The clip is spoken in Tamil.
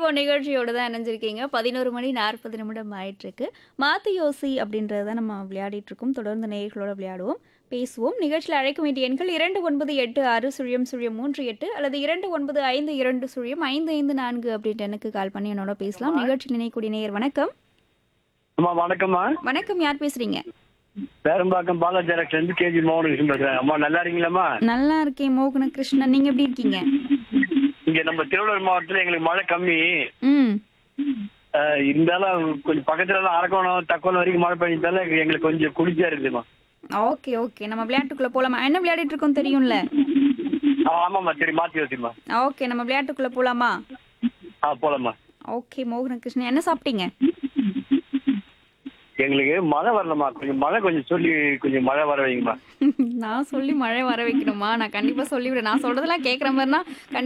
சிந்திப்போம் நிகழ்ச்சியோட தான் இணைஞ்சிருக்கீங்க பதினோரு மணி நாற்பது நிமிடம் ஆயிட்டிருக்கு மாத்து யோசி அப்படின்றத நம்ம விளையாடிட்டு இருக்கோம் தொடர்ந்து நேயர்களோட விளையாடுவோம் பேசுவோம் நிகழ்ச்சியில் அழைக்க வேண்டிய எண்கள் இரண்டு ஒன்பது எட்டு ஆறு சுழியம் சுழியம் மூன்று எட்டு அல்லது இரண்டு ஒன்பது ஐந்து இரண்டு சுழியம் ஐந்து ஐந்து நான்கு அப்படின்ட்டு எனக்கு கால் பண்ணி என்னோட பேசலாம் நிகழ்ச்சியில் இணையக்கூடிய நேயர் வணக்கம் அம்மா வணக்கம்மா வணக்கம் யார் பேசுறீங்க பேரம்பாக்கம் பாலாஜி எலக்ஷன் இருந்து கேஜி மோகன் பேசுறேன் அம்மா நல்லா இருக்கீங்களாம்மா நல்லா இருக்கேன் மோகன கிருஷ்ணன் நீங்க எப்படி இருக்கீங்க இங்க நம்ம திருவள்ளூர் மாவட்டத்துல எங்களுக்கு மழை கம்மி ம் அஹ், இருந்தாலும் கொஞ்சம் பக்கத்துல எல்லாம் அரக்கோணம் தக்கோணம் வரைக்கும் மழை பெய்ஞ்சதால எங்களுக்கு கொஞ்சம் குளிர்ச்சியா இருக்குதுமா ஓகே ஓகே நம்ம விளையாட்டுக்குள்ள போலாமா என்ன விளையாடிட்டு இருக்கோம் தெரியும்ல ஆ, ஆமாம்மா சரி மாத்தி யோசிமா ஓகே நம்ம விளையாட்டுக்குள்ள போலாமா ஆ போலாம்மா ஓகே மோகன கிருஷ்ணன் என்ன சாப்பிட்டீங்க எங்களுக்கு மழை வரலம்மா கொஞ்சம் மழை கொஞ்சம் சொல்லி கொஞ்சம் மழை வர வைங்கம்மா நான் சொல்லி மழை வர வைக்கணுமா நான் கண்டிப்பா சொல்லிவிடுறேன் நான் சொல்றதெல்லாம் கேட்குற மாதிரினா